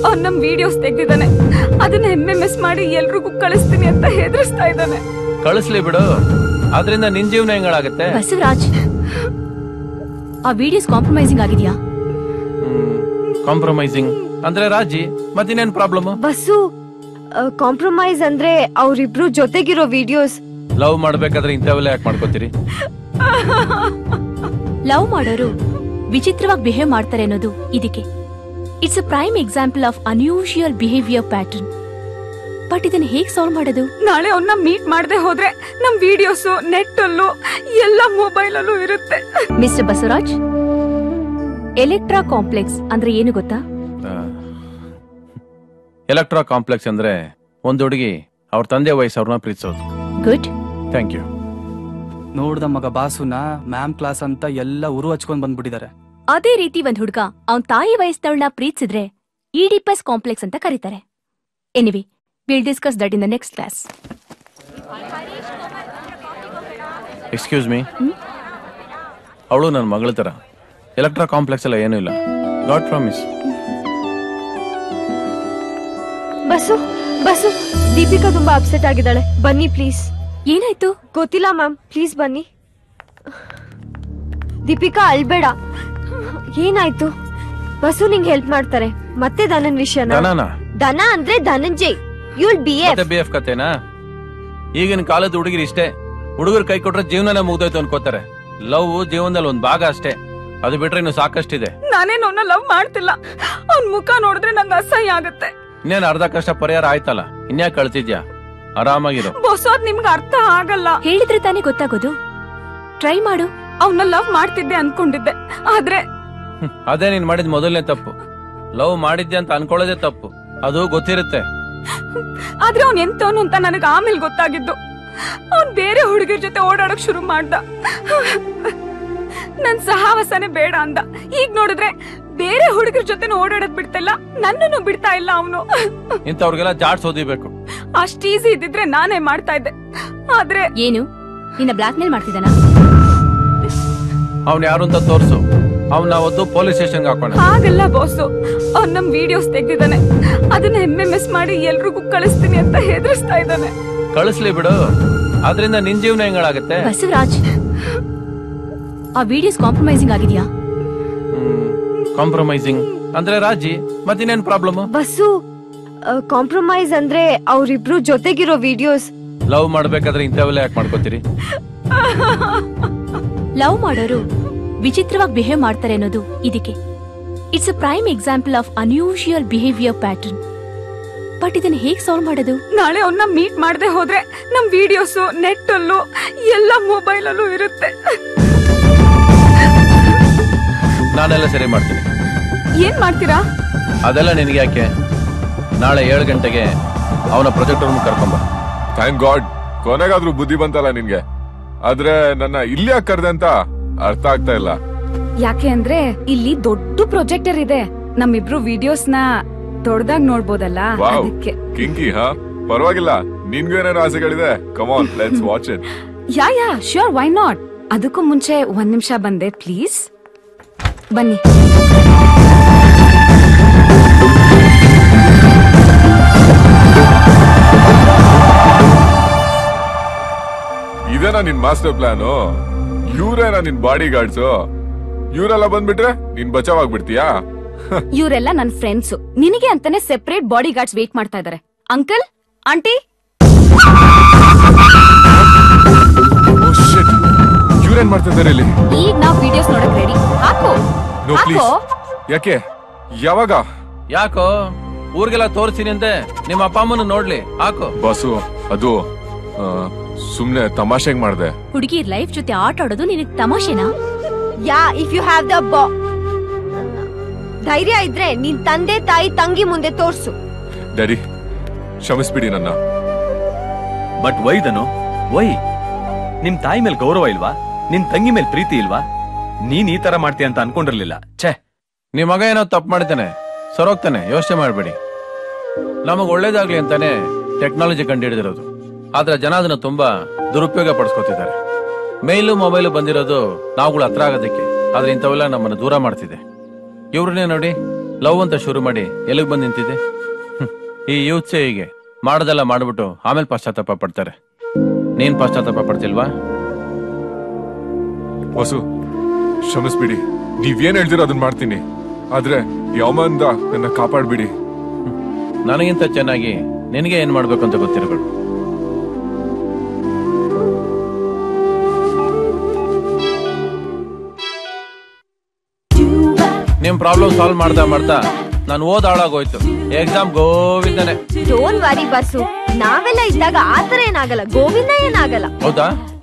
ಅವ್ನ್ ನಮ್ ವಿಡಿಯೋಸ್ ತೆಗ್ದಿದ್ದಾನೆ ಅದನ್ನ ಎಂ ಎಂ ಎಸ್ ಮಾಡಿ ಎಲ್ರಿಗೂ ಕಳಿಸ್ತೀನಿ ಅಂತ ಹೆದರ್ಸ್ತಾ ಇದ್ದಾನೆ ಕಳಿಸ್ಲಿ ಬಿಡು ಆದ್ರಿಂದ ನಿನ್ ಜೀವನ ಹೆಂಗಾಗತ್ತೆ ಬಸವರಾಜ್ ಆ ವಿಡಿಯೋಸ್ ಕಾಂಪ್ರಮೈಸಿಂಗ್ ಆಗಿದ್ಯಾ ಕಾಂಪ್ರಮೈಸಿಂಗ್ ಅಂದ್ರೆ ರಾಜಿ ಮತ್ತಿನ್ನೇನ್ ಪ್ರಾಬ್ಲಮ್ ಬಸ್ಸು ಕಾಂಪ್ರಮೈಸ್ ಅಂದ್ರೆ ಅವ್ರಿಬ್ರು ಜೊತೆಗಿರೋ ವಿಡಿಯೋಸ್ ಲವ್ ಮಾಡ್ಬೇಕಾದ್ರೆ ಇಂಥವೆಲ್ಲ ಯಾಕೆ ಮಾಡ್ಕೋತೀರಿ ಲವ್ ಮಾಡೋರು ವಿಚಿತ್ರವಾಗಿ ಬಿಹೇವ್ ಮಾಡ್ತಾರೆ ಅನ್ನೋದು ಇದಕ್ಕೆ it's a prime example of unusual behaviour pattern but ಇದನ್ನ ಹೇಗ್ ಸಾಲ್ವ್ ಮಾಡೋದು ನಾಳೆ ಅವನ್ನ ಮೀಟ್ ಮಾಡದೆ ಹೋದ್ರೆ ನಮ್ ವಿಡಿಯೋಸ್ ನೆಟ್ ಅಲ್ಲೂ ಎಲ್ಲ ಮೊಬೈಲ್ ಅಲ್ಲೂ ಇರುತ್ತೆ ಮಿಸ್ಟರ್ ಬಸವರಾಜ್ ಎಲೆಕ್ಟ್ರಾ ಕಾಂಪ್ಲೆಕ್ಸ್ ಅಂದ್ರೆ ಏನು ಗೊತ್ತಾ ಎಲೆಕ್ಟ್ರಾ ಕಾಂಪ್ಲೆಕ್ಸ್ ಅಂದ್ರೆ ಒಂದ್ ಹುಡುಗಿ ಅವ್ರ ತಂದೆ ವಯಸ್ಸವ್ರನ್ನ ಪ್ರೀತಿಸೋದು ಗುಡ್ ಥ್ಯಾಂಕ್ ಯು ನೋಡ್ದ ಮಗ ಬಾಸುನ ಮ್ಯಾಮ್ ಕ್ಲಾಸ್ ಅಂತ ಎಲ್ಲ ಉರು ಹಚ್ಕೊಂಡ್ ಬಂದ್ಬಿಟ್ಟಿದ್ದಾರೆ ಅದೇ ರೀತಿ ಒಂದ್ ಹುಡ್ಗ ಅವನ್ ತಾಯಿ ವಯಸ್ಸಿನವಳನ್ನ ಪ್ರೀತಿಸಿದ್ರೆ ಇಡಿಪಸ್ ಕಾಂಪ್ಲೆಕ್ಸ್ ಅಂತ ಕರೀತಾರೆ anyway will discuss that in the next class excuse me ಅವಳು ನನ್ನ ಮಗಳ ತರ ಎಲೆಕ್ಟ್ರಾ ಕಾಂಪ್ಲೆಕ್ಸ್ ಎಲ್ಲ ಏನೂ ಇಲ್ಲ god promise boss boss Deepika ತುಂಬಾ ಅಪ್ಸೆಟ್ ಆಗಿದ್ದಾಳೆ ಬನ್ನಿ ಪ್ಲೀಸ್ ಏನಾಯ್ತು ಗೊತ್ತಿಲ್ಲ ಮ್ಯಾಮ್ ಪ್ಲೀಸ್ ಬನ್ನಿ ದೀಪಿಕಾ ಅಳ್ಬೇಡ ಏನಾಯ್ತು ಬಸ್ಸು ನಿಂಗೆ ಹೆಲ್ಪ್ ಮಾಡ್ತಾರೆ ಮತ್ತೆ ಧನನ್ ವಿಷಯನ ದನನ ದನ ಅಂದ್ರೆ ಧನಂಜಯ್ ಯುಲ್ ಬಿ ಎಫ್ ಮತ್ತೆ ಬಿ ಎಫ್ ಕತೆನಾ ಈಗಿನ ಕಾಲದ ಹುಡುಗಿರು ಇಷ್ಟೇ ಹುಡುಗರು ಕೈ ಕೊಟ್ರೆ ಜೀವನನೇ ಮುಗ್ದೋಯ್ತು ಅನ್ಕೋತಾರೆ ಲವ್ ಜೀವನದಲ್ಲಿ ಒಂದ್ ಭಾಗ ಅಷ್ಟೇ ಅದು ಬಿಟ್ರೆ ಇನ್ನು ಸಾಕಷ್ಟಿದೆ ನಾನೇನು ಅವನ್ನ ಲವ್ ಮಾಡ್ತಿಲ್ಲ ಅವ್ನ್ ಮುಖ ನೋಡಿದ್ರೆ ನಂಗೆ ಅಸಹ್ಯ ಆಗುತ್ತೆ ಇನ್ನೇನ್ ಅರ್ಧ ಕಷ್ಟ ಪರಿಹಾರ ಆಯ್ತಲ್ಲ ಇನ್ಯಾಕ್ ಕಳ್ತಿದ್ಯಾ ಆರಾಮಾಗಿರು ಬಸ್ ಅದ್ ನಿಮ್ಗೆ ಅರ್ಥ ಆಗಲ್ಲ ಹೇಳಿದ್ರೆ ತಾನೇ ಗೊತ್ತಾಗೋದು ಟ್ರೈ ಮಾಡು ಅವನ್ನ ಲವ್ ಮಾಡ್ತಿದ್ದೆ ಅನ್ಕೊಂಡಿದ್ದೆ ಆದ್ರೆ ಹ್ಮ್, ಅದೇ ನೀನ್ ಮಾಡಿದ ಮೊದಲನೇ ತಪ್ಪು ಲವ್ ಮಾಡಿದ್ದೆ ಅಂತ ಅನ್ಕೊಳ್ಳೋದೇ ತಪ್ಪು ಅದು ಗೊತ್ತಿರುತ್ತೆ ಆದ್ರೆ ಅವ್ನ್ ಎಂತವನು ಅಂತ ನನಗೆ ಆಮೇಲೆ ಗೊತ್ತಾಗಿದ್ದು ಅವ್ನ್ ಬೇರೆ ಹುಡುಗಿರ್ ಜೊತೆ ಓಡಾಡಕ್ ಶುರು ಮಾಡ್ದ ನನ್ ಸಹಾವಸನೆ ಬೇಡ ಅಂದ ಈಗ ನೋಡಿದ್ರೆ ಬೇರೆ ಹುಡುಗರ ಜೊತೆ ಓಡಾಡೋದ್ ಬಿಡ್ತಿಲ್ಲ ನನ್ನನ್ನು ಬಿಡ್ತಾ ಇಲ್ಲ ಅವನು ಇಂಥವ್ರಿಗೆಲ್ಲ ಜಾಡ್ಸ್ ಓದಿಬೇಕು ಅಷ್ಟ್ ಈಸಿ ಇದ್ದಿದ್ರೆ ನಾನೇ ಮಾಡ್ತಾ ಇದ್ದೆ ಆದ್ರೆ ಏನು ನಿನ್ನ ಬ್ಲಾಕ್ ಮೇಲ್ ಮಾಡ್ತಿದ್ದಾನ ಅವ್ನ್ ಯಾರು ಅಂತ ತೋರ್ಸು ಅವ್ನ ಒದ್ದು ಪೊಲೀಸ್ ಸ್ಟೇಷನ್ಗೆ ಹಾಕೋಣ ಹಾಗಲ್ಲ ಬಾಸು ಅವ್ನ್ ನಮ್ ವಿಡಿಯೋಸ್ ತೆಗ್ದಿದ್ದಾನೆ ಅದನ್ನ ಎಂ ಎಂ ಎಸ್ ಮಾಡಿ ಎಲ್ರಿಗೂ ಕಳಿಸ್ತೀನಿ ಅಂತ ಹೆದರ್ಸ್ತಾ ಇದ್ದಾನೆ ಕಳಿಸ್ಲಿ ಬಿಡು ಆದ್ರಿಂದ ನಿನ್ ಜೀವನ ಹೆಂಗಾಗತ್ತೆ ಬಸವರಾಜ್ ಆ ವಿಡಿಯೋಸ್ ಕಾಂಪ್ರಮೈಸಿಂಗ್ ಆಗಿದ್ಯಾ ಕಾಂಪ್ರಮೈಸಿಂಗ್ ಅಂದ್ರೆ ರಾಜಿ ಮತ್ತಿನ್ನೇನ್ ಪ್ರಾಬ್ಲಮ್ ಬಸ್ಸು ಕಾಂಪ್ರಮೈಸ್ ಅಂದ್ರೆ ಅವ್ರಿಬ್ರು ಜೊತೆಗಿರೋ ವಿಡಿಯೋಸ್ ಲವ್ ಮಾಡ್ಬೇಕಾದ್ರೆ ಇಂಥವೆಲ್ಲ ಯಾಕೆ ಮಾಡ್ಕೋತೀರಿ ಲವ್ ಮಾಡೋರು ವಿಚಿತ್ರವಾಗಿ ಬಿಹೇವ್ ಮಾಡ್ತಾರೆ ಅನ್ನೋದು ಇದಕ್ಕೆ it's a prime example of unusual behaviour pattern but ಇದನ್ನ ಹೇಗ್ ಸಾಲ್ವ್ ಮಾಡೋದು ನಾಳೆ ಅವನ್ನ ಮೀಟ್ ಮಾಡದೆ ಹೋದ್ರೆ ನಮ್ ವಿಡಿಯೋಸ್ ನೆಟ್ ಅಲ್ಲೂ ಎಲ್ಲ ಮೊಬೈಲ್ ಅಲ್ಲೂ ಇರುತ್ತೆ ನಾನೆಲ್ಲ ಸರಿ ಮಾಡ್ತೀನಿ ಏನ್ ಮಾಡ್ತೀರಾ ಅದೆಲ್ಲ ನಿನಗೆ ಯಾಕೆ ನಾಳೆ ಏಳು ಗಂಟೆಗೆ ಅವನ ಪ್ರೊಜೆಕ್ಟ್ ರೂಮ್ ಕರ್ಕೊಂಬ ಥ್ಯಾಂಕ್ ಗಾಡ್ ಕೊನೆಗಾದ್ರೂ ಬುದ್ಧಿ ಬಂತಲ್ಲ ನಿನ್ಗೆ ಆದ್ರೆ ನನ್ನ ಇಲ್ಲಿ ಯಾಕೆ ಕರ್ದೆ ಅಂತ ಅರ್ಥ ಆಗ್ತಾ ಇಲ್ಲ ಯಾಕೆ ಅಂದ್ರೆ ಇಲ್ಲಿ ದೊಡ್ಡ ಪ್ರೊಜೆಕ್ಟರ್ ಇದೆ ನಮ್ಮಿಬ್ರು ವಿಡಿಯೋಸ್ ನ ದೊಡ್ಡದಾಗ್ ನೋಡ್ಬೋದಲ್ಲ ವಾವ್ ಅದಕ್ಕೆ ಕಿಂಕಿ ಹಾ ಪರವಾಗಿಲ್ಲ ನಿನ್ಗೂ ಏನೇನು ಆಸೆಗಳಿದೆ come on let's watch it yeah yeah sure why not ಅದಕ್ಕೂ ಮುಂಚೆ ಒಂದ್ ನಿಮಿಷ ಬಂದೆ ಪ್ಲೀಸ್ ಬನ್ನಿ ಇದೇನಾ ನಿನ್ ಮಾಸ್ಟರ್ ಪ್ಲಾನು ಇವ್ರೇನಾ ನಿನ್ ಬಾಡಿ ಗಾರ್ಡ್ಸು ಇವರೆಲ್ಲ ಬಂದ್ಬಿಟ್ರೆ ನೀನ್ ಬಚಾವ್ ಆಗ್ಬಿಡ್ತೀಯಾ ಇವರೆಲ್ಲ ನನ್ ಫ್ರೆಂಡ್ಸ್ ನಿನಗೆ ಅಂತಾನೆ ಸೆಪರೇಟ್ ಬಾಡಿ ಗಾರ್ಡ್ಸ್ ವೇಟ್ ಮಾಡ್ತಾ ಇದಾರೆ ಅಂಕಲ್ ಆಂಟಿ ಇವ್ರೇನ್ ಮಾಡ್ತಾ ಇದಾರೆ ಇಲ್ಲಿ ಈಗ ನಾವ್ ವಿಡಿಯೋಸ್ ನೋಡಕ್ ರೆಡಿ ಹಾಕು ನೋ ಪ್ಲೀಸ್ ಹಾಕೋ ಯಾಕೆ ಯಾವಾಗ ಯಾಕೋ ಊರಿಗೆಲ್ಲ ತೋರಿಸ್ತೀನಿ ಅಂತೆ ನಿಮ್ಮ ಅಪ್ಪ ಅಮ್ಮನ ನೋಡ್ಲಿ ಹಾಕು ಬಾಸು ಅದು ಆ, ಸುಮ್ನೆ ತಮಾಷೆಗ್ ಮಾಡ್ದೆ ಹುಡುಗಿರ್ ಲೈಫ್ ಜೊತೆ ಆಟ ಆಡೋದು ನಿನಗ್ ತಮಾಷೆನಾ yeah if you have the ಬಾ ಧೈರ್ಯ ಇದ್ರೆ ನಿನ್ ತಂದೆ ತಾಯಿ ತಂಗಿ ಮುಂದೆ ತೋರ್ಸು ಡ್ಯಾಡಿ ಕ್ಷಮಿಸ್ಬಿಡಿ ನನ್ನ ಬಟ್ ವೈ ದನು ವೈ ನಿಮ್ ತಾಯಿ ಮೇಲೆ ಗೌರವ ಇಲ್ವಾ ನಿನ್ ತಂಗಿ ಮೇಲೆ ಪ್ರೀತಿ ಇಲ್ವಾ ನೀನ್ ಈ ತರ ಮಾಡ್ತೀಯ ಅಂತ ಅನ್ಕೊಂಡಿರ್ಲಿಲ್ಲ ಛೇ ನಿಮ್ ಮಗ ಏನೋ ತಪ್ಪು ಮಾಡಿದ್ದಾನೆ ಸರೋಗ್ತಾನೆ ಯೋಚನೆ ಮಾಡ್ಬೇಡಿ ನಮಗ್ ಒಳ್ಳೇದಾಗ್ಲಿ ಅಂತಾನೆ ಟೆಕ್ನಾಲಜಿ ಕಂಡುಹಿಡಿದಿರೋದು ಆದ್ರೆ ಜನ ಅದನ್ನ ತುಂಬಾ ದುರುಪಯೋಗ ಪಡಿಸ್ಕೊತಿದ್ದಾರೆ ಮೇಲು ಮೊಬೈಲು ಬಂದಿರೋದು ನಾವುಗಳು ಹತ್ರ ಆಗೋದಕ್ಕೆ ಆದ್ರೆ ಇಂಥವೆಲ್ಲ ನಮ್ಮನ್ನ ದೂರ ಮಾಡ್ತಿದೆ ಇವ್ರನ್ನೇ ನೋಡಿ ಲವ್ ಅಂತ ಶುರು ಮಾಡಿ ಎಲ್ಲಿಗೆ ಬಂದು ನಿಂತಿದೆ ಹ್ಮ್. ಈ ಯೂತ್ಸೇ ಹೀಗೆ ಮಾಡೋದೆಲ್ಲ ಮಾಡ್ಬಿಟ್ಟು ಆಮೇಲೆ ಪಶ್ಚಾತ್ತಾಪ ಪಡ್ತಾರೆ ನೀನ್ ಪಶ್ಚಾತ್ತಾಪ ಪಡ್ತಿಲ್ವಾ ವಸು ಕ್ಷಮಿಸ್ಬಿಡಿ ನೀವೇನ್ ಹೇಳ್ತೀರೋ ಅದನ್ನ ಮಾಡ್ತೀನಿ ಆದ್ರೆ ಈ ಅವಮಾನದ ನನ್ನ ಕಾಪಾಡ್ಬಿಡಿ ನನಗಿಂತ ಚೆನ್ನಾಗಿ ನಿನಗೆ ಏನ್ ಮಾಡ್ಬೇಕು ಅಂತ ಗೊತ್ತಿರಬೇಕು ನಿಮ್ ಪ್ರಾಬ್ಲಮ್ ಸಾಲ್ವ್ ಮಾಡ್ತಾ ಮಾಡ್ತಾ ನಾನು ಓದ್ ಹಾಳಾಗೋಯ್ತು ಎಕ್ಸಾಮ್ ಗೋವಿಂದನೆ ಡೋಂಟ್ ವರಿ ಬಸ್ಸು ನಾವೆಲ್ಲ ಇದ್ದಾಗ ಆತರ ಏನಾಗಲ್ಲ ಗೋವಿಂದ ಏನಾಗಲ್ಲ ಹೌದಾ